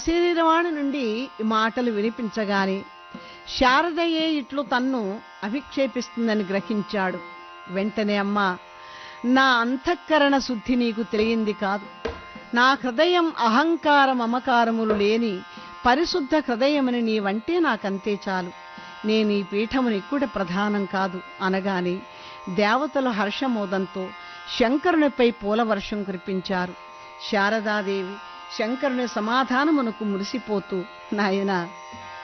శరీరవాణి నుండి ఈ మాటలు వినిపించగానే శారదయే ఇట్లు తన్ను అభిక్షేపిస్తుందని గ్రహించాడు వెంటనే అమ్మా నా అంతఃకరణ శుద్ధి నీకు తెలియంది కాదు నా హృదయం అహంకార మమకారములు లేని పరిశుద్ధ హృదయమని నీవంటే నాకంతే చాలు నేను ఈ పీఠముని కూడా ప్రధానం కాదు అనగానే దేవతలు హర్షమోదంతో శంకరునిపై పూలవర్షం కురిపించారు శారదాదేవి శంకరుని సమాధానమునకు మురిసిపోతూ నాయనా